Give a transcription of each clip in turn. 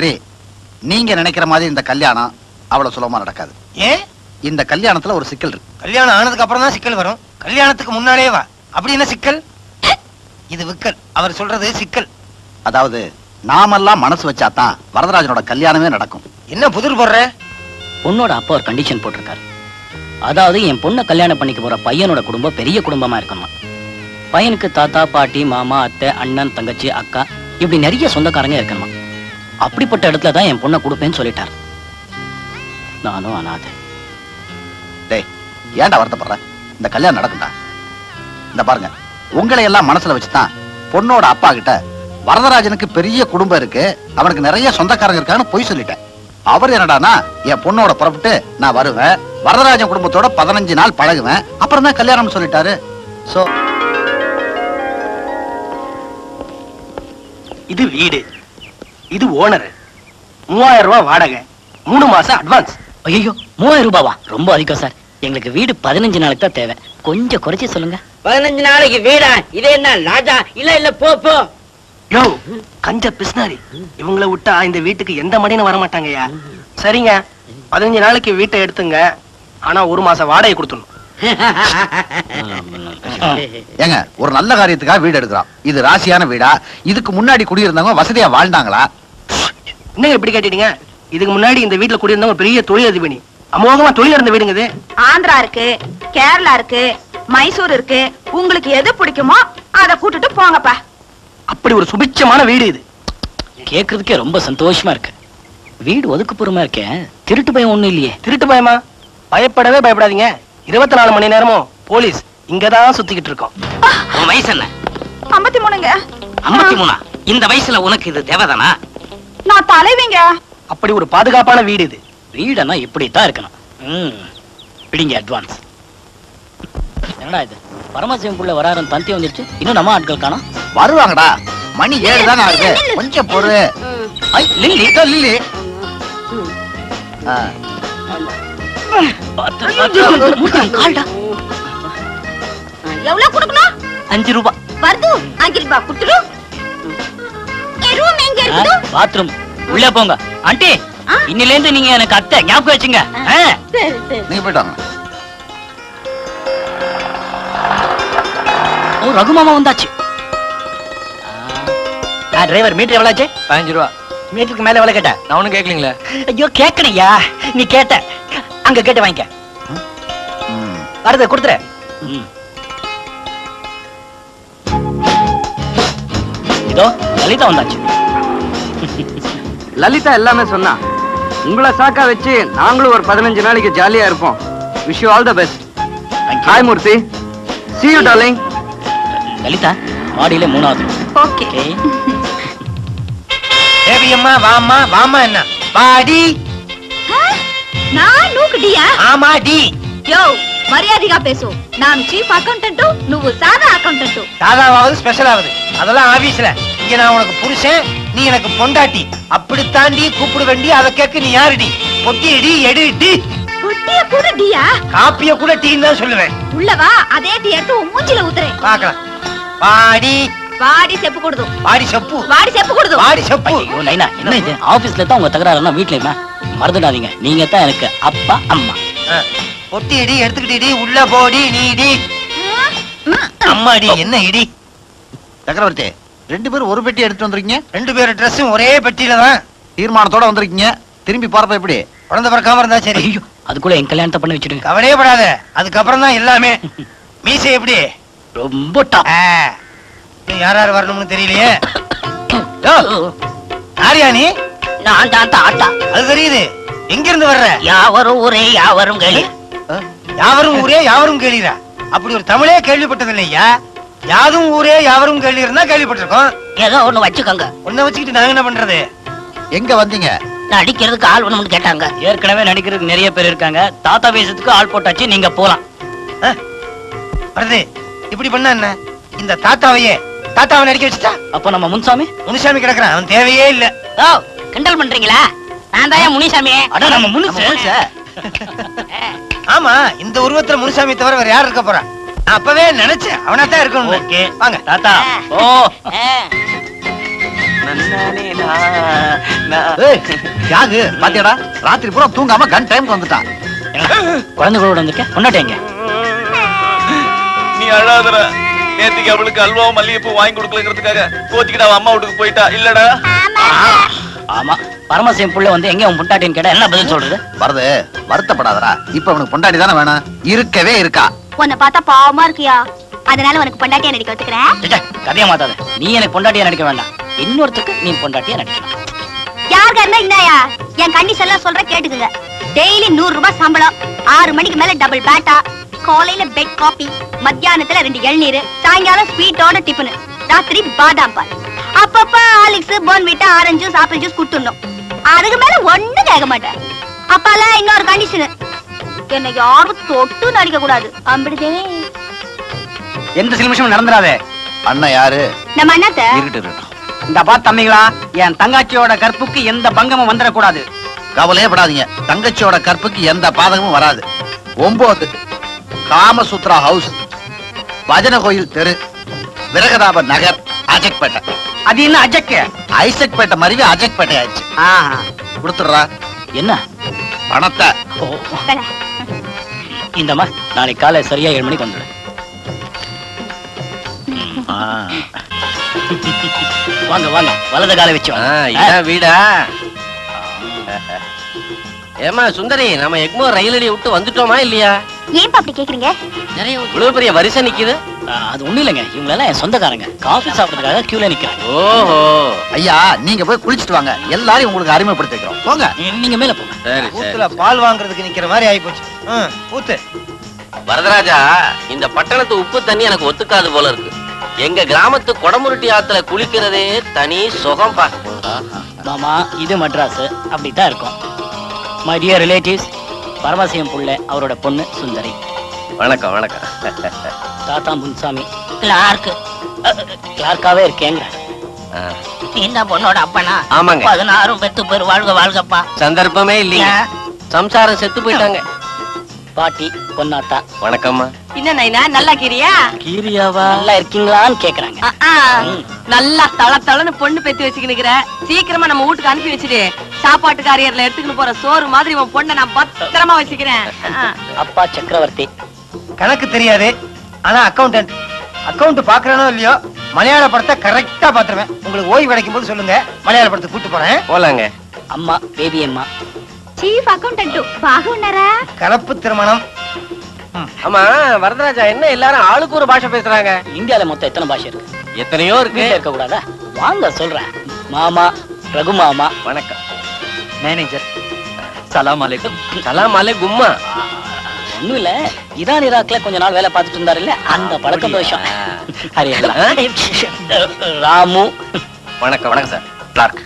சரி நீங்க நினைக்கிற மாதிரி இந்த கல்யாணம் அவ்வளவு சுலபமா நடக்காது ஏன் இந்த கல்யாணத்துல ஒரு சிக்கல் இருக்கு கல்யாணம் ஆனதுக்கு அப்புறம் தான் சிக்கல் வரும் கல்யாணத்துக்கு முன்னாலே வா அப்படி என்ன சிக்கல் இது விக்கல் அவர் சொல்றது சிக்கல் அதாவது நாமெல்லாம் மனசு வச்சாதான் வரதராஜனோட கல்யாணமே நடக்கும் என்ன புதிர் போடுற பொண்ணோட அப்பா ஒரு கண்டிஷன் போட்டிருக்காரு அதாவது என் பொண்ணை கல்யாணம் பண்ணிக்க போற பையனோட குடும்பம் பெரிய குடும்பமா இருக்கணும் பையனுக்கு தாத்தா பாட்டி மாமா அத்தை அண்ணன் தங்கச்சி அக்கா இப்படி நிறைய சொந்தக்காரங்க இருக்கணும் அப்படிப்பட்ட இடத்துல தான் என் பொண்ணை கொடுப்பேன்னு சொல்லிட்டார் நானும் அனாதை டேய் ஏன்டா வருத்தப்படுற இந்த கல்யாணம் நடக்கும்டா இந்த பாருங்க உங்களை எல்லாம் மனசுல வச்சுதான் பொண்ணோட அப்பா கிட்ட வரதராஜனுக்கு பெரிய குடும்பம் இருக்கு அவனுக்கு நிறைய சொந்தக்காரங்க இருக்கான்னு பொய் சொல்லிட்டேன் அவர் என்னடானா என் பொண்ணோட புறப்பட்டு நான் வருவேன் வரதராஜன் குடும்பத்தோட பதினஞ்சு நாள் பழகுவேன் அப்புறம் தான் கல்யாணம்னு சொல்லிட்டாரு சோ இது வீடு இது ஓனர் மூவாயிரம் ரூபாய் வாடகை மூணு மாசம் அட்வான்ஸ் ஐயோ மூவாயிரம் ரூபாவா ரொம்ப அதிகம் சார் எங்களுக்கு வீடு பதினஞ்சு நாளைக்கு தான் தேவை கொஞ்சம் குறைச்சி சொல்லுங்க பதினஞ்சு நாளைக்கு வீடா இது என்ன லாஜா இல்ல இல்ல போ போ யோ கஞ்ச பிஸ்னாரி இவங்கள விட்டா இந்த வீட்டுக்கு எந்த மடியும் வர மாட்டாங்கய்யா சரிங்க பதினஞ்சு நாளைக்கு வீட்டை எடுத்துங்க ஆனா ஒரு மாசம் வாடகை கொடுத்துடணும் ஏங்க ஒரு நல்ல காரியத்துக்காக வீடு எடுக்கிறோம் இது ராசியான வீடா இதுக்கு முன்னாடி குடியிருந்தவங்க வசதியா வாழ்ந்தாங்களா என்னங்க இப்படி கேட்டீங்க இதுக்கு முன்னாடி இந்த வீட்டுல குடியிருந்தவங்க ஒரு பெரிய தொழிலதிபதி அமோகமா தொழில் இருந்த வீடுங்க இது ஆந்திரா இருக்கு கேரளா இருக்கு மைசூர் இருக்கு உங்களுக்கு எது பிடிக்குமோ அத கூட்டிட்டு போங்கப்பா அப்படி ஒரு சுபிட்சமான வீடு இது கேக்குறதுக்கே ரொம்ப சந்தோஷமா இருக்கு வீடு ஒதுக்குப்புறமா இருக்கேன் திருட்டு பயம் ஒண்ணும் இல்லையே திருட்டு பயமா பயப்படவே பயப்படாதீங்க இருபத்தி நாலு மணி நேரமும் போலீஸ் இங்கதான் சுத்திக்கிட்டு இருக்கோம் உன் வயசு என்ன ஐம்பத்தி மூணுங்க ஐம்பத்தி மூணா இந்த வயசுல உனக்கு இது தேவைதானா நான் தலைவிங்க அப்படி ஒரு பாதுகாப்பான வீடு இது வீடனா இப்படித்தான் இருக்கணும் ம் பிடிங்க அட்வான்ஸ் என்னடா இது பரமசிவம் புள்ள வராரன் தந்தி வந்துருச்சு இன்னும் நம்ம ஆட்கள் காணோம் வருவாங்கடா மணி ஏழு தானே ஆகுது கொஞ்சம் பொறு ஐ லில்லி இதோ லில்லி ஆ, பார்த்து, பார்த்து. மூர்த்தி, கால்டா எவ்வளவு கொடுக்கணும் அஞ்சு ரூபாய் வருது அஞ்சு ரூபாய் கொடுத்துரு என் ரூம் எங்க இருக்குது பாத்ரூம் உள்ளே போங்க ஆண்டி ஆ? இன்னில இருந்து நீங்க எனக்கு அத்தை ஞாபகம் வச்சுங்க ஆ. சரி சரி நீங்க போயிட்டு வாங்க ஓ ரகு மாமா வந்தாச்சு டிரைவர் மீட்டர் எவ்வளவு ஆச்சு பதினஞ்சு ரூபா மீட்டருக்கு மேல எவ்வளவு கேட்ட நான் ஒண்ணும் கேட்கலீங்களே ஐயோ கேட்கணையா நீ கேட்ட அங்க கேட்டு வாங்கிக்க ம். வருது கொடுத்துரு இதோ லலிதா வந்தாச்சு லலிதா எல்லாமே சொன்னா உங்களை சாக்கா வச்சு நாங்களும் ஒரு பதினஞ்சு நாளைக்கு ஜாலியா இருப்போம் wish you all the best hi Murthy see you darling Lalitha மாடியில மூணாவது ஓகே Okay. தேவி அம்மா வாம்மா வாம்மா என்ன வாடி நான் நூக்குடியா ஆமா டி యో మర్యాదగా పేసు నాను చీఫ్ అకౌంటెంట్ నువ్వు సాదా అకౌంటెంట్ சாதாவாவது ஸ்பெஷல் ஆகுது அதெல்லாம் ஆபீஸ்ல இங்க நான் உனக்கு புருஷன் நீ எனக்கு பொண்டாட்டி அப்படி தாண்டி கூப்பிட வேண்டி அதை கேட்க நீ யாருடி பொட்டி எடி எடு டி పొట్టియ కూడా డియా காப்பிய கூட டீன்னு தான் சொல்லுவேன் உள்ளவா అదే టీ எடுத்து உன் மூஞ்சில ஊத்துறேன் பார்க்கலாம் வாடி వాడి చెప్పకూడదు வாடி செப்பு వాడి చెప్పకూడదు வாடி செப்பு ஐயோ நைனா என்ன இது ஆபீஸ்ல தான் உங்க தகராறுனா வீட்ல என்ன மறந்துடாதீங்க நீங்க தான் எனக்கு அப்பா அம்மா ஆ, பொட்டி இடி எடுத்துக்கிட்டு உள்ள போடி நீ இடி அம்மாடி என்ன இடி சக்கரவர்த்தி ரெண்டு பேரும் ஒரு பெட்டி எடுத்து வந்திருக்கீங்க ரெண்டு பேரும் ட்ரெஸ்ஸும் ஒரே பெட்டியில தான் தீர்மானத்தோட வந்திருக்கீங்க திரும்பி போறப்ப எப்படி குழந்தை பிறக்காம இருந்தா சரி ஐயோ அதுக்குள்ள என் கல்யாணத்தை பண்ணி வச்சுடுங்க கவலையே படாத அதுக்கப்புறம் தான் எல்லாமே மீசை எப்படி ரொம்ப டாப் ஆ, இன்னும் யார் யார் வரணும்னு தெரியலையே யோ, யாரியா நீ நான் தான் தாத்தா அது தெரியுது எங்க இருந்து வர்ற யாவரும் ஒரே யாவரும் கேளு ஆ, யாவரும் ஊரே யாவரும் கேளீரா அப்படி ஒரு தமிழே கேள்விப்பட்டது இல்லையா யாதும் ஊரே யாவரும் கேள்வி இருந்தா கேள்விப்பட்டிருக்கோம் ஏதோ ஒண்ணு வச்சுக்கோங்க உன்னை வச்சுக்கிட்டு நாங்க என்ன பண்றது எங்க வந்தீங்க நடிக்கிறதுக்கு ஆள் வேணும்னு கேட்டாங்க ஏற்கனவே நடிக்கிறதுக்கு நிறைய பேர் இருக்காங்க தாத்தா பேசுறதுக்கு ஆள் போட்டாச்சு நீங்க போலாம் ஆ? வருது இப்படி பண்ணா என்ன இந்த தாத்தாவையே தாத்தாவை நடிக்க வச்சுட்டா அப்ப நம்ம முன்சாமி முனுசாமி கிடக்குறான் அவன் தேவையே இல்ல ஓ கிண்டல் பண்றீங்களா நான் தான் முனிசாமி அட நம்ம முன்சு ஆமா இந்த உருவத்துல முனுசாமி தவிர வேற யார் இருக்க போறா நான் அப்பவே நினைச்சேன் அவனா தான் இருக்கணும் ஓகே வாங்க தாத்தா ஓ ஏய், தியாகு பாத்தியாடா ராத்திரி பூரா தூங்காம கன் டைம்க்கு வந்துட்டான் குழந்தைகளோட வந்திருக்கேன் கொண்டாட்டேங்க நீ அழாதற நேத்துக்கு அவளுக்கு அல்வாவும் மல்லிகைப்பூ வாங்கி கொடுக்கலங்கிறதுக்காக கோச்சிக்கிட்டு அவ அம்மா வீட்டுக்கு போயிட்டா இல்லடா ஆமா பரமசிவம் புள்ள வந்து எங்க உன் புண்டாட்டின்னு கேட்டா என்ன பதில் சொல்றது வருது வருத்தப்படாதடா இப்ப அவனுக்கு பொண்டாடி தானே வேணும் இருக்கவே இருக்கா உன்னை பார்த்தா பாவமா இருக்கியா அதனால உனக்கு பொண்டாட்டியா நடிக்க ஒத்துக்கிறேன் ச்சே, கதையை மாத்தாத நீ எனக்கு பொண்டாட்டியா நடிக்க வேண்டாம் இன்னொருத்துக்கு நீ பொண்டாட்டியா நடிக்கணும் யாருக்கா இருந்தா இந்தாயா என் கண்டிஷன் எல்லாம் சொல்ற கேட்டுக்குங்க டெய்லி நூறு ரூபாய் சம்பளம் ஆறு மணிக்கு மேல டபுள் பேட்டா காலையில பெட் காபி மத்தியானத்துல ரெண்டு இளநீர் சாயங்காலம் ஸ்வீட்டோட டிஃபன் ராத்திரி பாதாம் பால் அப்பப்ப Horlicks Bournvita orange juice apple juice குடுத்துடணும் அதுக்கு மேல ஒண்ணும் கேட்க மாட்டேன் அப்பால இன்னொரு கண்டிஷன் என்னை யாரும் தொட்டு நடிக்க கூடாது அம்பிடுதே எந்த சிலுமிஷமும் நடந்துடாதே அண்ணன் யாரு நம்ம அண்ணாத்த இருக்கட்டும் இருக்கட்டும். இந்த பாத் தம்பிங்களா என் தங்காச்சியோட கற்புக்கு எந்த பங்கமும் வந்துடக்கூடாது கவலையே படாதீங்க தங்கச்சியோட கற்புக்கு எந்த பாதகமும் வராது ஒன்பது காமசூத்ரா ஹவுஸ் பஜன கோயில் தெரு விரகதாப நகர் அஜக்பேட்டை அது என்ன அஜக்கு ஐசக்பேட்டை மருவி அஜக்பேட்டை ஆயிடுச்சு கொடுத்துடுறா என்ன பணத்தை ஓ, இந்தம்மா நாளைக்கு காலை சரியா ஏழு மணிக்கு வந்துடு ஆ. வாங்க வாங்க வலது காலை வச்சு வாங்க. இதான் வீடா ஏமா சுந்தரி நம்ம எக்மோர் ரயில் அடி விட்டு வந்துட்டோமா இல்லையா ஏன்பா அப்படி கேக்குறீங்க நிறைய இவ்வளவு பெரிய வரிசை நிக்குது ஆ, அது ஒண்ணும் இல்லைங்க இவங்க எல்லாம் என் சொந்தக்காரங்க காஃபி சாப்பிடறதுக்காக கியூல நிக்கிறாங்க ஓஹோ ஐயா நீங்க போய் குளிச்சிட்டு வாங்க எல்லாரையும் உங்களுக்கு அறிமுகப்படுத்தி வைக்கிறோம் போங்க நீங்க மேல போங்க சரி ஊத்துல பால் வாங்குறதுக்கு நிக்கிற மாதிரி ஆயி போச்சு ஊத்து வரதராஜா இந்த பட்டணத்து உப்பு தண்ணி எனக்கு ஒத்துக்காது போல இருக்கு எங்க கிராமத்து கொடமுருட்டி ஆத்துல குளிக்கிறதே தனி சுகம் பா மாமா இது மெட்ராஸ் அப்படித்தான் இருக்கும் மை டியர் ரிலேட்டிவ்ஸ் பரமசிவம் புள்ள அவரோட பொண்ணு சுந்தரி வணக்கம் வணக்கம் தாத்தா முன்சாமி கிளார்க் கிளார்க்காவே இருக்கேங்க ஆ, இந்த பொண்ணோட அப்பனா ஆமாங்க பதினாறும் பெத்து பேர் வாழ்க வாழ்கப்பா சந்தர்ப்பமே இல்லைங்க சம்சாரம் செத்து போயிட்டாங்க பாட்டி பொன்னாத்தா வணக்கம்மா என்ன நைனா நல்லா கிரியா கீரியாவா நல்லா இருக்கீங்களான்னு கேக்குறாங்க ம். நல்லா தள தளன்னு பொண்ணு பெத்து வச்சுக்கினுக்கிற சீக்கிரமா நம்ம வீட்டுக்கு அனுப்பி வச்சுட்டு சாப்பாட்டு காரியர்ல எடுத்துக்கிட்டு போற சோறு மாதிரி உன் பொண்ணை நான் பத்திரமா வச்சுக்கிறேன் ஆ. அப்பா சக்கரவர்த்தி கணக்கு தெரியாது ஆனா அக்கௌண்டன்ட் அக்கவுண்ட் பாக்குறனோ இல்லையோ மலையாள படத்தை கரெக்டா பாத்துருவேன் உங்களுக்கு ஓய்வு கிடைக்கும் போது சொல்லுங்க மலையாள படத்துக்கு கூட்டு போறேன் போலாங்க அம்மா பேபி அம்மா చీఫ్ అకౌంటెంట్ బాగున్నారా கலப்பு திருமணம் ஆமா வரதராஜா என்ன எல்லாரும் ஆளுக்கு ஒரு பாஷை பேசுறாங்க இந்தியால மொத்தம் எத்தனை பாஷை இருக்கு எத்தனையோ இருக்கு வீட்டுல இருக்க கூடாதா வாங்க சொல்றேன் மாமா ரகு மாமா வணக்கம் மேனேஜர் சலாம் அலைக்கும் சலாம் அலை கும்மா ஒண்ணும் இல்ல ஈரான் ஈராக்ல கொஞ்ச நாள் வேலை பார்த்துட்டு இருந்தாரு இல்ல அந்த பழக்க தோஷம் ஹரியல்லா ராமு வணக்கம் வணக்கம் சார் கிளார்க்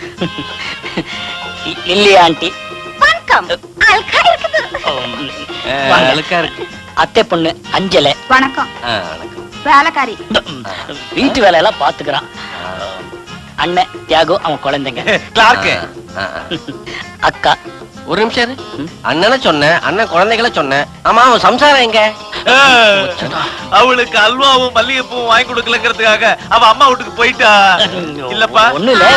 லில்லி ஆண்டி வணக்கம் அல்கா இருக்குது வாங்க. அழுக்கா இருக்கு அத்தை பொண்ணு அஞ்சலை வணக்கம் ஆ, வணக்கம் வேலைக்காரி வீட்டு வேலையெல்லாம் பாத்துக்கிறான் அண்ணன் தியாகு அவன் குழந்தைங்க கிளார்க்கு ஆ, ஆ. அக்கா ஒரு நிமிஷம் இரு. அண்ணனை சொன்னேன் அண்ணன் குழந்தைகளை சொன்னேன் ஆமா அவன் சம்சாரம் எங்க அவளுக்கு அல்வாவும் மல்லிகைப்பூவும் வாங்கி கொடுக்கலங்கிறதுக்காக அவ அம்மா வீட்டுக்கு போயிட்டா இல்லப்பா ஒண்ணு இல்ல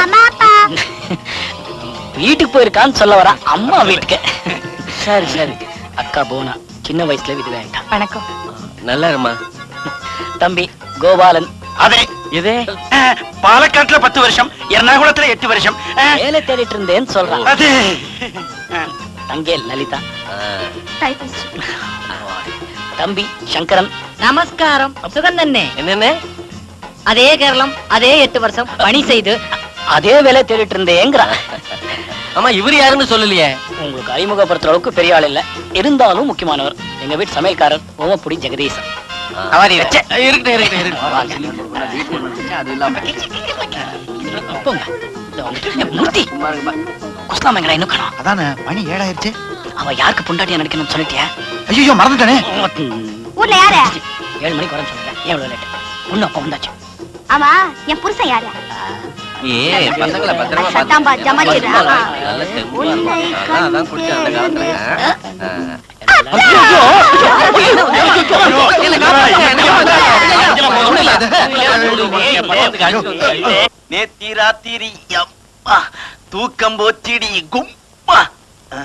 வீட்டுக்கு போயிருக்கான்னு சொல்ல வரா அம்மா வீட்டுக்கு சரி சரி அக்கா போனா சின்ன வயசுல விதவாயிட்டான் வணக்கம் நல்லா இருமா தம்பி கோபாலன் அதே இதே பாலக்காட்டுல பத்து வருஷம் எர்ணாகுளத்துல எட்டு வருஷம் வேலை தேடிட்டு இருந்தேன்னு சொல்றான் அது தங்கே லலிதா டைபிஸ்ட் தம்பி சங்கரன் நமஸ்காரம் சுகந்தண்ணே என்னென்ன அதே கேரளம் அதே எட்டு வருஷம் பணி செய்து அதே வேலை தேடிட்டு இருந்தேங்கிறான் ஆமா இவர் யாருன்னு சொல்லலையே உங்களுக்கு அறிமுகப்படுத்துற அளவுக்கு பெரிய ஆள் இல்ல இருந்தாலும் முக்கியமானவர் எங்க வீட்டு சமையல்காரர் ஓமப்புடி ஜெகதீசன் அவரி இருக்கட்டும் இருக்கட்டும் இருக்கட்டும் வாங்க. போங்க. இதோ வந்துட்டு. மூர்த்தி குஸ்லாமங்கடா இன்னும் காணோம் அதானே மணி ஏழாயிருச்சு அவ யாருக்கு பொண்டாட்டியா நடிக்கணும்னு சொல்லிட்டியா ஐயோ மறந்துட்டேனே ஊர்ல யாரு ஏழு மணிக்கு வரேன்னு சொல்லுங்க ஏன் இவ்வளவு லேட் ஒண்ணு அப்பா வந்தாச்சு ஆமா என் புருஷன் யாரு ஏ பசங்களை பத்திரமா சத்தாம்பா, ஜமாச்சிடுறா. நல்ல தெம்பா இருக்கும். அதான் அதான் குடிச்சேன் அந்த காலத்துல ஆ? ஆ. நேத்தி ராத்திரி அம்மா தூக்கம் போச்சிடி கும்மா ஆ?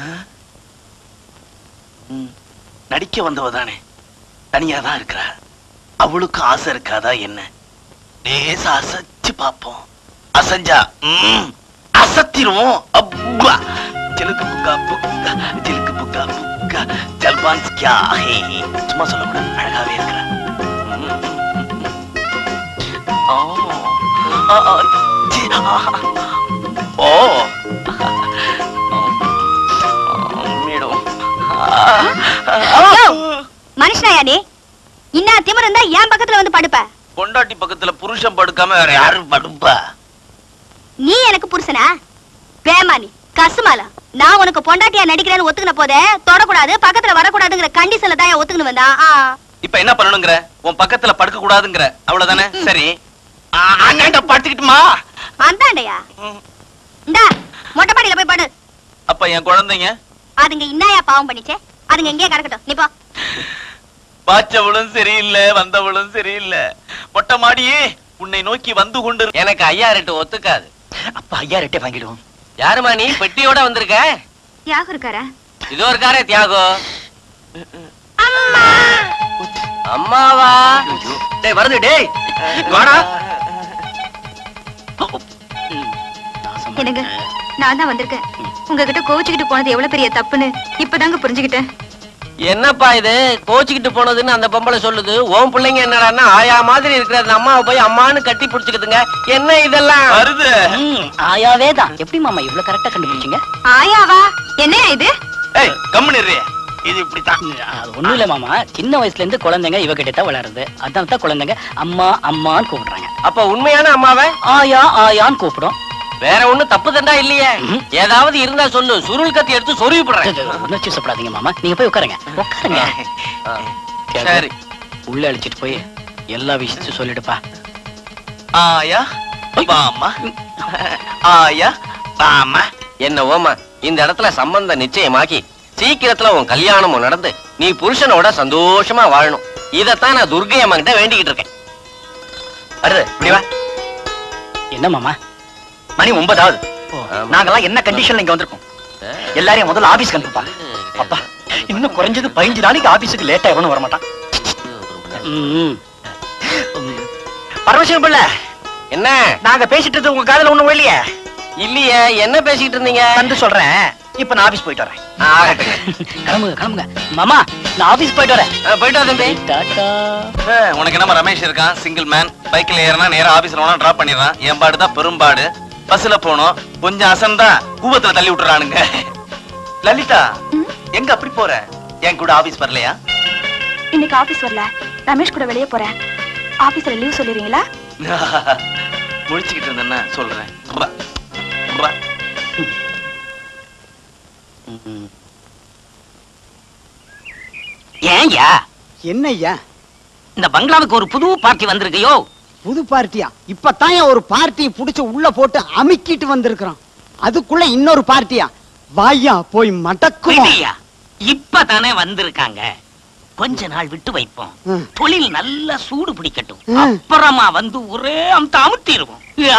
ம், நடிக்க வந்தவ தானே தனியா தான் இருக்கிறா அவளுக்கு ஆசை இருக்காதா என்ன லேசா அசைச்சு பாப்போம் அசஞ்சா ம், அசத்திரும் அப்பா சிலுக்கு புக்கா புக்கா சிலுக்கு புக்கா புக்கா ஜல்பான்ஸ் கியா ஹே சும்மா சொல்லக்கூடாது அழகாவே இருக்கிறா ம், ம், ம், ம். ஓ ஆ, ஆ, சி, ஆ, ஓ மேடம் மனுஷனாயா நீ இன்னா திமிரு இருந்தா என் பக்கத்துல வந்து படுப்ப பொண்டாட்டி பக்கத்துல புருஷன் படுக்காம வேற யாரும் படுப்பா நீ எனக்கு புருஷனா பேமானி கசுமாலா நான் உனக்கு பொண்டாட்டியா நடிக்கிறேன்னு ஒத்துக்கின போதே தொடக்கூடாது பக்கத்துல வரக்கூடாதுங்கிற கண்டிஷன்ல தான் ஒத்துக்கின்னு வந்தா ஆ. இப்ப என்ன பண்ணணுங்கிற உன் பக்கத்துல படுக்க கூடாதுங்கிற அவ்வளவுதானே சரி ஆ, அண்ணாண்ட படுத்துக்கிட்டுமா அந்தாண்டையா இந்தா மொட்டை மாடியில போய் படு அப்ப என் குழந்தைங்க அதுங்க இன்னாயா பாவம் பண்ணிச்சே அதுங்க எங்கேயே கிடக்கட்டும் நீ போ பாச்சவளும் சரியில்லை வந்தவளும் சரியில்லை மொட்டை மாடியே உன்னை நோக்கி வந்து கொண்டு எனக்கு ஐயா ரெட்டு ஒத்துக்காது அப்ப ஐயா ரெட்டே வாங்கிடுவோம் யாருமா நீ பெட்டியோட வந்திருக்க தியாகம் இருக்காரா இதோ இருக்காரே தியாகோ அம்மாவா டேய் வருது டேய் வாடா என்னங்க நான் தான் வந்திருக்கேன் உங்ககிட்ட கோவிச்சுக்கிட்டு போனது எவ்வளவு பெரிய தப்புன்னு இப்பதாங்க புரிஞ்சுக்கிட்டேன் என்னப்பா இது கோச்சுக்கிட்டு போனதுன்னு அந்த பொம்பளை சொல்லுது உன் பிள்ளைங்க என்னடான்னா ஆயா மாதிரி இருக்கிற அந்த அம்மாவை போய் அம்மான்னு கட்டி பிடிச்சுக்குதுங்க என்ன இதெல்லாம் வருது ம், ஆயாவே தான் எப்படி மாமா இவ்வளவு கரெக்டா கண்டுபிடிச்சீங்க ஆயாவா என்னையா இது ஏய் கம்முன்னு இரு. இது இப்படித்தான் அது ஒண்ணும் இல்ல மாமா சின்ன வயசுல இருந்து குழந்தைங்க இவகிட்ட தான் வளருது அதான் தான் குழந்தைங்க அம்மா அம்மான்னு கூப்பிடுறாங்க அப்ப உண்மையான அம்மாவை ஆயா ஆயான்னு கூப்பிடும் வேற ஒண்ணும் தப்பு தண்டா இல்லையே ஏதாவது இருந்தா சொல்லு சுருள் கத்தி எடுத்து சொருவி போடுறேன் உணர்ச்சி சாப்பிடாதீங்க மாமா நீங்க போய் உட்காருங்க உட்காருங்க சரி உள்ள அழைச்சிட்டு போய் எல்லா விஷயத்தையும் சொல்லிடுப்பா ஆயா வாமா ஆயா வாமா என்ன ஓமா இந்த இடத்துல சம்பந்தம் நிச்சயமாக்கி சீக்கிரத்துல உன் கல்யாணமும் நடந்து நீ புருஷனோட சந்தோஷமா வாழணும் இதத்தான் நான் துர்கை அம்மா கிட்ட வேண்டிக்கிட்டு இருக்கேன் வருது இப்படி வா என்ன மாமா மணி ஒன்பதாவது நாங்கெல்லாம் என்ன கண்டிஷன்ல இங்க வந்திருக்கோம் எல்லாரையும் முதல்ல ஆபீஸ்க்கு அனுப்புப்பா அப்பா இன்னும் குறைஞ்சது பதினஞ்சு நாளைக்கு ஆபீஸுக்கு லேட்டா எவனும் வர மாட்டான் ம், பரமசிவம் பிள்ளை என்ன நாங்க பேசிட்டு இருந்தது உங்க காதுல ஒண்ணும் இல்லையே இல்லையே என்ன பேசிக்கிட்டு இருந்தீங்க வந்து சொல்றேன் இப்ப நான் ஆபீஸ் போயிட்டு வரேன் கிளம்புங்க கிளம்புங்க மாமா நான் ஆபீஸ் போயிட்டு வரேன் ஆ, போயிட்டு வா தம்பி டாடா ஏ, உனக்கு என்னமா ரமேஷ் இருக்கான் சிங்கிள் மேன் பைக்ல ஏறினா நேரா ஆபீஸ்ல வேணா டிராப் பண்ணிடுறான் என் பாடு தான் பெரும்பாடு பஸ்ல போனோம் கொஞ்சம் அசந்தா கூவத்துல தள்ளி விட்டுறானுங்க லலிதா எங்க அப்படி போற என் கூட ஆபீஸ் வரலையா இன்னைக்கு ஆபீஸ் வரல ரமேஷ் கூட வெளியே போறேன் ஆபீஸ்ல லீவ் சொல்லிடுறீங்களா முழிச்சுக்கிட்டு இருந்தேன்னா சொல்றேன் பா. பா. ஏன்யா என்னய்யா இந்த பங்களாவுக்கு ஒரு புது பார்ட்டி வந்திருக்கையோ புது பார்ட்டியா இப்பதான் ஒரு பார்ட்டி புடிச்சு உள்ள போட்டு அமுக்கிட்டு வந்திருக்கிறோம் அதுக்குள்ள இன்னொரு பார்ட்டியா வாயா போய் மடக்குவோம் விடியா இப்பதானே வந்திருக்காங்க கொஞ்ச நாள் விட்டு வைப்போம் ம். தொழில் நல்லா சூடு பிடிக்கட்டும் ம். அப்புறமா வந்து ஒரே அமுத்த அமுத்திடுவோம்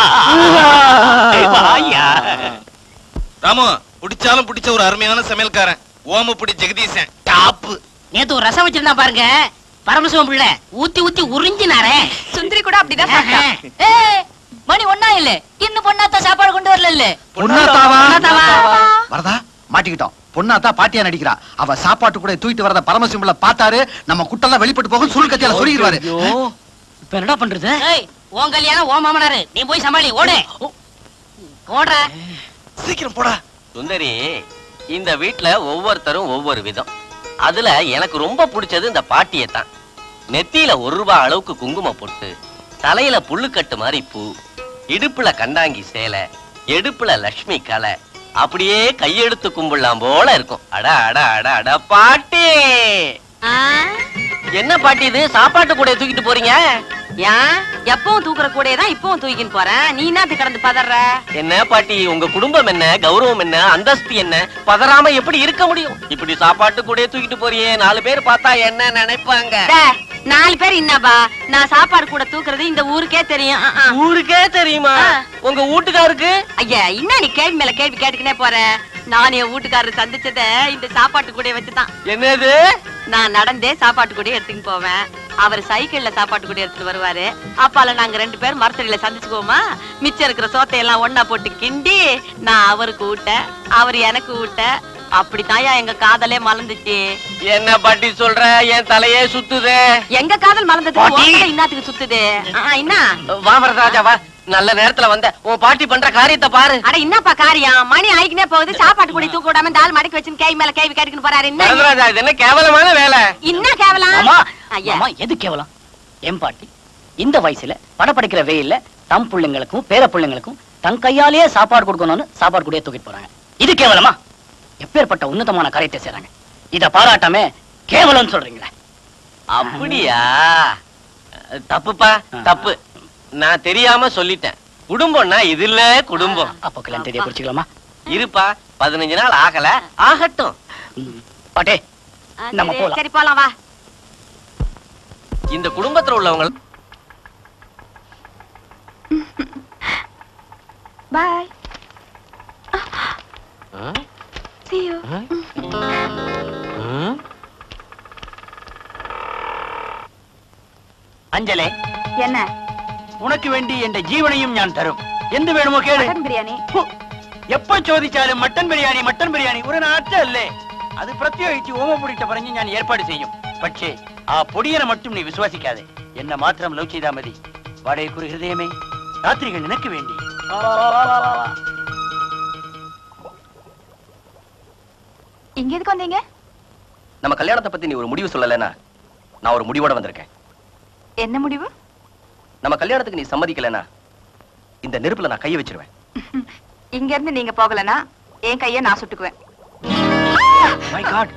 வாயா ராமு பிடிச்சாலும் பிடிச்ச ஒரு அருமையான சமையல்காரன் ஓமப்புடி ஜெகதீசன் டாப்பு நேத்து ஒரு ரசம் வச்சிருந்தா பாருங்க பரமசிவம் பிள்ளை ஊத்தி ஊத்தி உறிஞ்சினாரே சுந்தரி கூட அப்படிதான் சாப்பிட்டா. ஏய், மணி ஒண்ணா இல்ல இன்னும் பொண்ணாத்தா சாப்பாடு கொண்டு வரல இல்ல பொண்ணாத்தாவா பொண்ணாத்தாவா? வரதா மாட்டிக்கிட்டோம் பொண்ணாத்தா பாட்டியா நடிக்கிறா அவ சாப்பாட்டு கூட தூக்கிட்டு வரத பரமசிம்பள பார்த்தாரு நம்ம குட்டெல்லாம் வெளிப்பட்டு போகும் சுருள் கத்தியால சொல்லிடுவாரு இப்ப என்னடா பண்றது ஏய் உன் கல்யாணம் ஓ மாமனாரு நீ போய் சமாளி ஓடு ஓடுற சீக்கிரம் போடா சுந்தரி இந்த வீட்ல ஒவ்வொருத்தரும் ஒவ்வொரு விதம் அதுல எனக்கு ரொம்ப பிடிச்சது இந்த பாட்டியை தான் நெத்தியில ஒரு ரூபாய் அளவுக்கு குங்குமம் போட்டு தலையில புல்லுக்கட்டு மாதிரி பூ இடுப்புல கண்டாங்கி சேலை எடுப்புல லட்சுமி கலை அப்படியே கையெடுத்து கும்பிடலாம் போல இருக்கும் அட அட அட அட பாட்டி என்ன பாட்டி இது சாப்பாட்டு கூட தூக்கிட்டு போறீங்க ஏன் எப்பவும் தூக்குற கூடையே தான் இப்பவும் தூக்கின்னு போறேன் நீ என்னத்து கடந்து பதற என்ன பாட்டி உங்க குடும்பம் என்ன கௌரவம் என்ன அந்தஸ்து என்ன பதறாம எப்படி இருக்க முடியும் இப்படி சாப்பாட்டு கூட தூக்கிட்டு போறியே நாலு பேர் பார்த்தா என்ன நினைப்பாங்க டே, நாலு பேர் என்னப்பா நான் சாப்பாடு கூட தூக்குறது இந்த ஊருக்கே தெரியும் அஹ், அஹ். ஊருக்கே தெரியுமா ஆ. உங்க வீட்டுக்காருக்கு ஐயா என்ன நீ கேள்வி மேல கேள்வி கேட்டுக்கினே போற நான் என் வீட்டுக்காரர் சந்திச்சத இந்த சாப்பாட்டு கூட வச்சுதான் என்னது நான் நடந்தே சாப்பாட்டு கூட எடுத்துன்னு போவேன் அவர் சைக்கிள்ல சாப்பாட்டு கூட எடுத்துட்டு வருவாரு அப்பால நாங்க ரெண்டு பேரும் மரத்தடியில சந்திச்சுக்குவோமா மிச்சம் இருக்கிற சோத்தை எல்லாம் ஒண்ணா போட்டு கிண்டி நான் அவருக்கு ஊட்ட அவர் எனக்கு ஊட்ட அப்படித்தான்யா எங்க காதலே மலர்ந்துச்சு என்ன பாட்டி சொல்ற என் தலையே சுத்துதே எங்க காதல் மலர்ந்தது பாட்டி. உன் கூட இன்னத்துக்கு சுத்துது ஆ, என்ன வா வரதராஜா வா நல்ல நேரத்துல வந்த உன் பாட்டி பண்ற காரியத்தை பாரு அட என்னப்பா காரியம் மணி ஆயிக்கினே போகுது சாப்பாட்டு கூட தூக்க விடாம இந்த ஆள் மடக்கி வச்சுன்னு கேள்வி மேல கேள்வி கேட்டுக்கின்னு போறாரு என்ன வரதராஜா இது என்ன கேவலமான வேலை என்ன கேவலம் மாமா ஐயா மாமா எது கேவலம் என் பாட்டி இந்த வயசுல படப்படிக்கிற வெயில்ல தம் பிள்ளைங்களுக்கும் பேர பிள்ளைங்களுக்கும் தன் கையாலேயே சாப்பாடு கொடுக்கணும்னு சாப்பாடு கூடயே தூக்கிட்டு போறாங்க இது கேவலமா எப்பேற்பட்ட உன்னதமான காரியத்தை செய்றாங்க இத பாராட்டாம கேவலம்னு சொல்றீங்களே அப்படியா தப்புப்பா ஆ. தப்பு நான் தெரியாம சொல்லிட்டேன் குடும்பம்னா இது இல்ல குடும்பம் அப்போ கல்யாணம் தேதியை குறிச்சுக்கலாமா இருப்பா பதினஞ்சு நாள் ஆகல ஆகட்டும் ம். பாட்டே ஆ, நம்ம சரி, போலாம். சரி போலாம் வா இந்த குடும்பத்துல உள்ளவங்க பாய் see you அஞ்சலே என்ன ഉനക്ക് വേണ്ടി എന്റെ ജീവനെയും ഞാൻ തരും എന്ത് വേണമോ കേള് மட்டன் பிரியாணி ഹു, എപ്പോ ചോദിച്ചാലും മട്ടൻ ബിരിയാണി മട്ടൻ ബിരിയാണി ഒരു നാറ്റല്ലേ അത് പ്രത്യേകിച്ച് ഓമപ്പൊടിയിട്ട് പറഞ്ഞ് ഞാൻ ഏർപ്പാട് ചെയ്യും പക്ഷേ ആ പൊടിയനെ മറ്റും നീ വിശ്വസിക്കാതെ എന്നെ മാത്രം ലവ് ചെയ്താൽ മതി വാടകയ്ക്കൊരു ഹൃദയമേ രാത്രികൾ നിനക്ക് വേണ്ടി വാ, വാ, വാ, വാ, വാ, വാ, വാ. இங்க எதுக்கு வந்தீங்க நம்ம கல்யாணத்தை பத்தி நீ ஒரு முடிவு சொல்லலைன்னா நான் ஒரு முடிவோட வந்திருக்கேன் என்ன முடிவு நம்ம கல்யாணத்துக்கு நீ சம்மதிக்கலைன்னா இந்த நெருப்புல நான் கையை வச்சிருவேன் இங்க இருந்து நீங்க போகலனா என் கைய நான் சுட்டுக்குவேன் My God.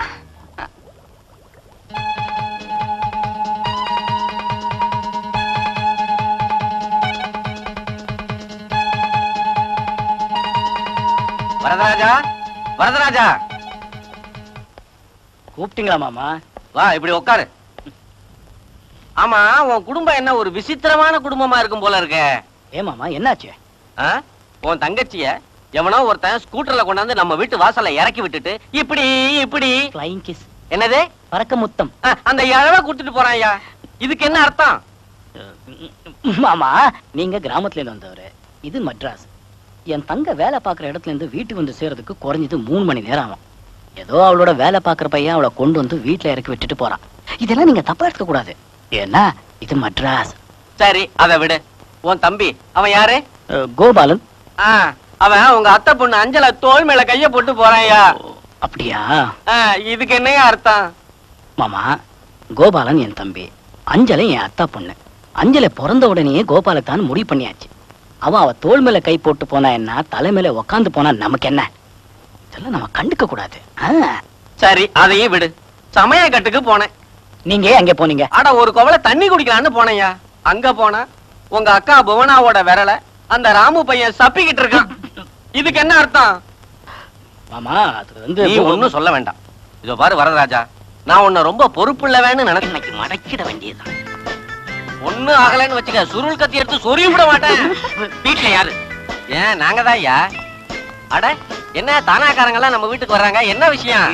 வரதராஜா வரதராஜா கூப்பிட்டீங்களா மாமா வா இப்படி உட்காரு ஆமா உன் குடும்பம் என்ன ஒரு விசித்திரமான குடும்பமா இருக்கும் போல இருக்க ஏ மாமா என்னாச்சு ஆ? உன் தங்கச்சிய எவனோ ஒருத்தன் ஸ்கூட்டர்ல கொண்டாந்து நம்ம வீட்டு வாசல்ல இறக்கி விட்டுட்டு இப்படி இப்படி ஃப்ளைங் கிஸ் என்னது பறக்க முத்தம் ஆ, அந்த இழவை கொடுத்துட்டு போறான் ஐயா இதுக்கு என்ன அர்த்தம் மாமா நீங்க கிராமத்துல இருந்து வந்தவரு இது மட்ராஸ் என் தங்க வேலை பார்க்குற இடத்துல இருந்து வீட்டுக்கு வந்து சேர்றதுக்கு குறைஞ்சது மூணு மணி நேரம் ஆகும் ஏதோ அவளோட வேலை பார்க்குற பையன் அவளை கொண்டு வந்து வீட்டுல இறக்கி விட்டுட்டு போறான் இதெல்லாம் நீங்க தப்பா எடுத்துக்க கூடாது ஏன்னா இது மட்ராஸ் சரி அதை விடு உன் தம்பி அவன் யாரு அஹ், கோபாலன் ஆ, அவன் உங்க அத்தை பொண்ணு அஞ்சல தோல் மேல கைய போட்டு போறான் ஐயா அப்படியா ஆ, இதுக்கு என்னையா அர்த்தம் மாமா கோபாலன் என் தம்பி அஞ்சலை என் அத்தா பொண்ணு அஞ்சலை பிறந்த உடனேயே கோபாலத்தான் முடிவு பண்ணியாச்சு அவ அவ தோள் மேல கை போட்டு போனா என்ன தலை மேல உக்காந்து போனா நமக்கு என்ன இதெல்லாம் நம்ம கண்டுக்க கூடாது ஆ, சரி அதையும் விடு சமய கட்டுக்கு போனேன் நீங்க ஏன் அங்க போனீங்க அட ஒரு குவளை தண்ணி குடிக்கலான்னு போனேன்யா அங்க போனா உங்க அக்கா புவனாவோட விரல அந்த ராமு பையன் சப்பிக்கிட்டு இருக்கான் இதுக்கு என்ன அர்த்தம் மாமா அது வந்து நீ ஒண்ணும் சொல்ல வேண்டாம் இதோ பாரு வரதராஜா நான் உன்னை ரொம்ப பொறுப்புள்ளவேன்னு நினைச்சு இன்னைக்கு மடக்கிட வேண்டியதுதான் ஒண்ணு ஆகலைன்னு வச்சுக்க சுருள் கத்தி எடுத்து சொருவி விட மாட்டேன் வீட்டுல யாரு ஏன் நாங்க தான் ஐயா அட என்ன தானாக்காரங்க எல்லாம் நம்ம வீட்டுக்கு வர்றாங்க என்ன விஷயம்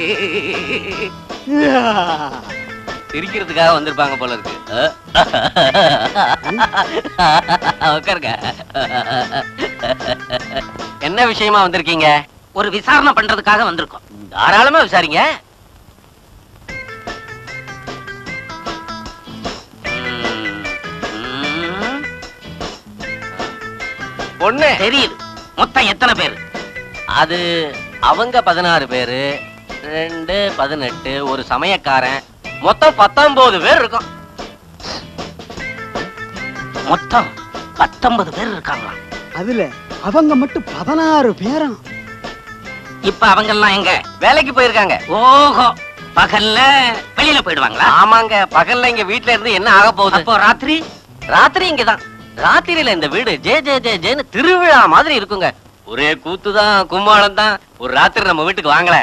சிரிக்கிறதுக்காக வந்திருப்பாங்க போல இருக்கு உட்காருங்க என்ன விஷயமா வந்திருக்கீங்க ஒரு விசாரணை பண்றதுக்காக வந்திருக்கோம் தாராளமா விசாரிங்க ம், பொண்ணு தெரியுது மொத்தம் எத்தனை பேர் அது அவங்க பதினாறு பேரு ரெண்டு பதினெட்டு ஒரு சமயக்காரன் மொத்தம் பத்தொன்பது பேர் இருக்கும் மொத்தம் பத்தொன்பது பேர் இருக்காங்களாம் அதுல அவங்க மட்டும் பதினாறு பேரும் இப்ப அவங்க எல்லாம் எங்க வேலைக்கு போயிருக்காங்க ஓஹோ பகல்ல வெளியில போயிடுவாங்களா ஆமாங்க பகல்ல இங்க வீட்ல இருந்து என்ன ஆக போகுது அப்போ ராத்திரி ராத்திரி இங்கதான் ராத்திரியில இந்த வீடு ஜே ஜே ஜே ஜேன்னு திருவிழா மாதிரி இருக்குங்க ஒரே கூத்துதான் கும்மாளம் தான் ஒரு ராத்திரி நம்ம வீட்டுக்கு வாங்கல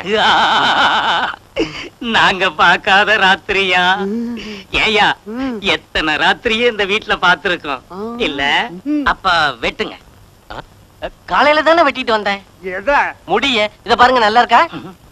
நாங்க பார்க்காத ராத்திரியா ஏயா எத்தனை ராத்திரியே இந்த வீட்டுல பாத்துருக்கோம் இல்ல அப்ப வெட்டுங்க காலையில தானே வெட்டிட்டு வந்தேன் எத முடிய இத பாருங்க நல்லா இருக்கா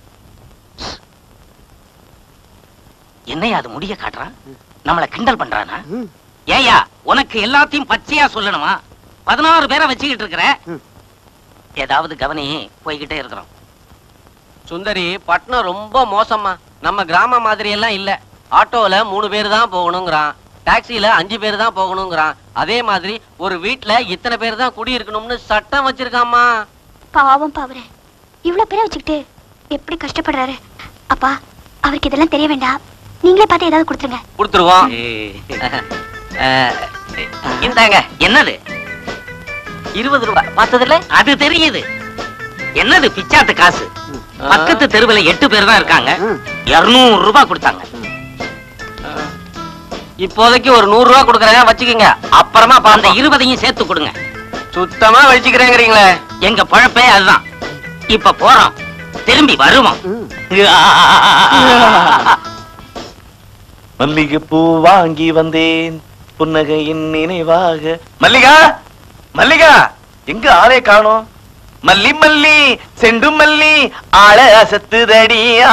என்னையா அது முடிய காட்டுறான் நம்மள கிண்டல் பண்றானா ஏயா உனக்கு எல்லாத்தையும் பச்சையா சொல்லணுமா பதினாறு பேரை வச்சுக்கிட்டு இருக்கிற ஏதாவது கவனி போய்கிட்டே இருக்கிறோம் சுந்தரி பட்டணம் ரொம்ப மோசமா நம்ம கிராம மாதிரி எல்லாம் இல்ல ஆட்டோல மூணு பேர் தான் போகணுங்கிறான் டாக்ஸில அஞ்சு பேர் தான் போகணுங்கிறான் அதே மாதிரி ஒரு வீட்ல இத்தனை பேர் தான் குடியிருக்கணும்னு சட்டம் வச்சிருக்காமா பாவம் பாவரே இவ்வளவு பேரை வச்சுக்கிட்டு எப்படி கஷ்டப்படுறாரு அப்பா அவருக்கு இதெல்லாம் தெரிய வேண்டாம் நீங்களே பார்த்து ஏதாவது கொடுத்துருங்க கொடுத்துருவோம் அஹ், இந்தாங்க என்னது இருபது ரூபாய் பார்த்ததுல அது தெரியுது என்னது பிச்சாத்து காசு பக்கத்து தெருவுல எட்டு பேர் தான் இருக்காங்க இருநூறு ரூபாய் கொடுத்தாங்க இப்போதைக்கு ஒரு நூறு ரூபாய் கொடுக்குறேன் வச்சுக்கோங்க அப்புறமா அந்த பார்ந்த இருபதையும் சேர்த்து கொடுங்க சுத்தமா வச்சுக்கிறேங்கிறீங்களே எங்க பழப்பே அதுதான் இப்ப போறோம் திரும்பி வருவோம் மல்லிகைப்பூ வாங்கி வந்தேன் புன்னகையின் நினைவாக மல்லிகா மல்லிகா எங்க ஆளே காணோம் மல்லி மல்லி செண்டு மல்லி ஆள அசத்துதடியா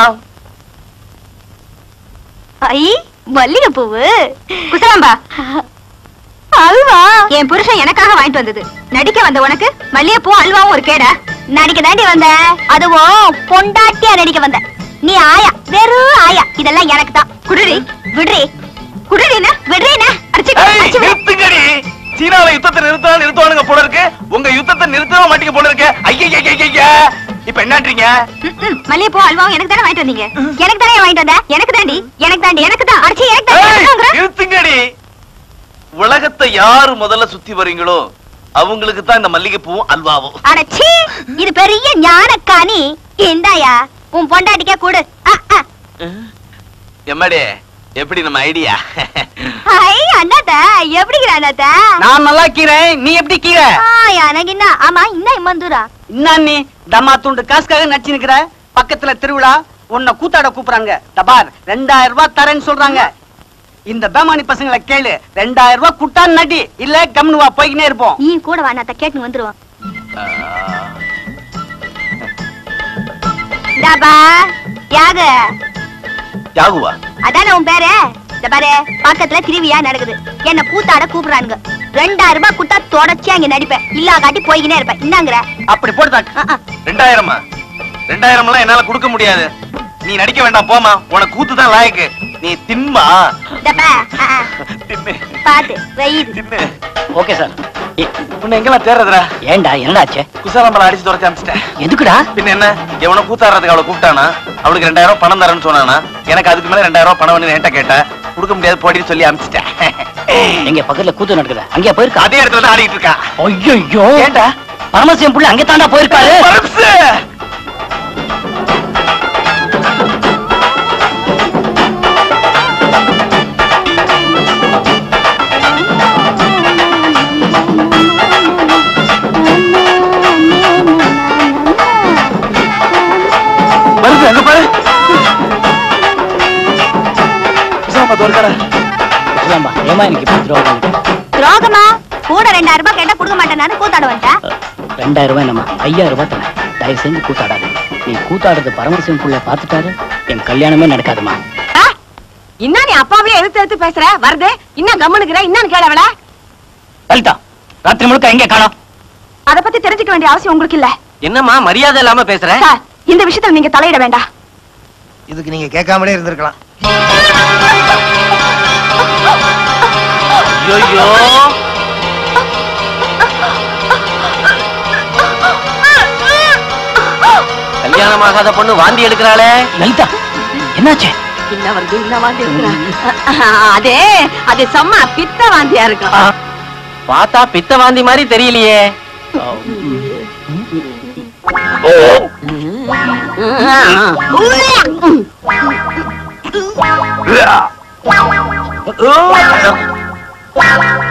ஐ மல்லிகை பூவு குசலாம்பா அல்வா என் புருஷன் எனக்காக வாங்கிட்டு வந்தது நடிக்க வந்த உனக்கு மல்லிகை பூ அல்வாவும் ஒரு கேடா நடிக்க தாண்டி வந்த அதுவும் பொண்டாட்டியா நடிக்க வந்த நீ ஆயா வெறும் ஆயா இதெல்லாம் எனக்கு தான் குடுறி விடுறி குடுறினா விடுறீனா அடிச்சு ஏய், அடிச்சு விடு. நிறுத்துங்கடி சீனால யுத்தத்தை நிறுத்தா நிறுத்துவானுங்க போல இருக்கு உங்க யுத்தத்தை நிறுத்தவே மாட்டீங்க போல இருக்கு ஐயா இப்ப என்னன்றீங்க ம், ம், மல்லிகை பூ அல்வாவும் எனக்கு தானே வாங்கிட்டு வந்தீங்க எனக்கு தானே வாங்கிட்டு வந்த எனக்கு தாண்டி எனக்கு தாண்டி எனக்கு தான் அடிச்சு எனக்கு தாண்டி ஏய், எனக்கு தாங்கிற? நிறுத்துங்கடி உலகத்தை யாரு முதல்ல சுத்தி வரீங்களோ அவங்களுக்கு தான் இந்த மல்லிகைப்பூவும் அல்வாவும் அடச்சி இது பெரிய ஞானக்காணி இந்தாயா உன் பொண்டாட்டிக்கே கூடு அ, அ. எம்மாடி எப்படி நம்ம ஐடியா ஐ அண்ணாத்த எப்படிங்கிற அண்ணாத்த நான் நல்லா கீறேன் நீ எப்படி கீரை ஆ, எனக்கு என்ன ஆமா இன்னும் இம்மந்தூரா என்ன நீ தம்மா துண்டு காசுக்காக நடிச்சு நிக்கிற பக்கத்துல திருவிழா உன்னை கூத்தாட கூப்பிடுறாங்க தபார் ரெண்டாயிரம் ரூபாய் தரேன்னு சொல்றாங்க இந்த பேமானி பசங்களை கேளு ரெண்டாயிரம் ரூபாய் குட்டான் நடி இல்ல கம்னு வா போய்க்கினே இருப்போம் நீ கூட வா அண்ணாத்த கேட்டு வந்துருவோம் டபா யாக யாகுவா அதானே உன் பேரு இந்த பாரு பக்கத்துல திருவிழா நடக்குது என்ன கூத்தாட கூப்பிடுறானுங்க ரெண்டாயிரம் ரூபாய் குட்டா தொடர்ச்சி அங்க நடிப்பேன் இல்லா காட்டி போய்கினே இருப்பேன் என்னங்கிற அப்படி போட்டு ரெண்டாயிரமா ரெண்டாயிரம் எல்லாம் என்னால கொடுக்க முடியாது நீ நடிக்க வேண்டாம் போமா உனக்கு கூத்து தான் லாயக்கு நீ தின்மா டபா ஆ, ஆ. தின்னு பாத்து வெயிது தின்னு ஓகே சார் உன்னை எங்கெல்லாம் தேர்றதுடா ஏண்டா என்னடாச்சு குசாலம்பளம் அடிச்சு துரத்தி அமிச்சிட்டேன் எதுக்குடா பின்ன என்ன எவனோ கூத்தாடுறதுக்கு அவளை கூப்பிட்டானா அவளுக்கு ரெண்டாயிரம் ரூபாய் பணம் தரேன்னு சொன்னானா எனக்கு அதுக்கு மேல ரெண்டாயிரம் ரூபாய் பணம் வேணும்னு என்கிட்ட கேட்டா கொடுக்க முடியாது போடின்னு சொல்லி அமிச்சிட்டேன் எங்க பக்கத்துல கூத்து நடக்குது அங்கேயா போயிருக்கா அதே இடத்துல தான் ஆடிட்டு இருக்கா ஐயோ ஏண்டா பரமசிவம் புள்ள அங்கே தாண்டா போயிருக்காரு பரப்ஸு! வருது அங்க பாரு குசாலம்பா தோற்காரா குசலாம்பா ஏமா எனக்கு இப்படி துரோகம் பண்ணிட்ட? துரோகமா கூட ரெண்டாயிரம் ரூபாய் கேட்டா கொடுக்க மாட்டேன் கூத்தாட வந்துட்டேன் ரெண்டாயிரம் ரூபாய் நம்ம ஐயாயிரம் ரூபாய் தரேன் தயவு செஞ்சு கூத்தாடாது நீ கூத்தாடுறது பரமசிவம் புள்ள பார்த்துட்டாரு என் கல்யாணமே நடக்காதுமா என்ன நீ அப்பாவே எடுத்து எடுத்து பேசுற வருது இன்னும் கம்முனுக்குற இன்னும் கேளவள லலிதா ராத்திரி முழுக்க எங்கே காணோம் அத பத்தி தெரிஞ்சுக்க வேண்டிய அவசியம் உங்களுக்கு இல்ல என்னம்மா மரியாதை இல்லாம பேசுற சார் இந்த விஷயத்துல நீங்க தலையிட வேண்டாம் இதுக்கு நீங்க கேட்காமலே இருந்திருக்கலாம் ஐயோ கல்யாணமாகாத பொண்ணு வாந்தி எடுக்கிறாளே லலிதா என்னாச்சு என்ன வந்து என்ன வாந்தி இருக்கிறா அதே அது செம்ம பித்த வாந்தியா இருக்கும் பார்த்தா பித்த வாந்தி மாதிரி தெரியலையே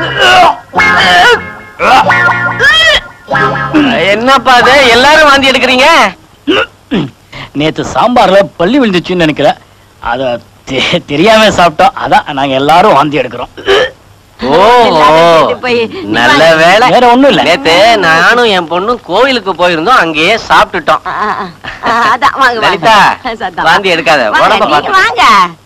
என்னப்பா அது எல்லாரும் வாந்தி எடுக்கிறீங்க நேத்து சாம்பார்ல பள்ளி விழுந்துச்சுன்னு நினைக்கிறேன் அத தெ- தெரியாம சாப்பிட்டோம் அதான் நாங்க எல்லாரும் வாந்தி எடுக்கிறோம் ஓ எல்லாரும் போய் நல்ல வேலை வேற ஒண்ணும் இல்ல நேத்து நானும் என் பொண்ணும் கோவிலுக்கு போயிருந்தோம் அங்கேயே சாப்பிட்டுட்டோம் ஆ, ஆ, ஆ, அதான் வாங்க வாங்க. லலிதா சத்தம். வாந்தி எடுக்காத வாங்க, உடம்ப நீங்க பாத்து வாங்க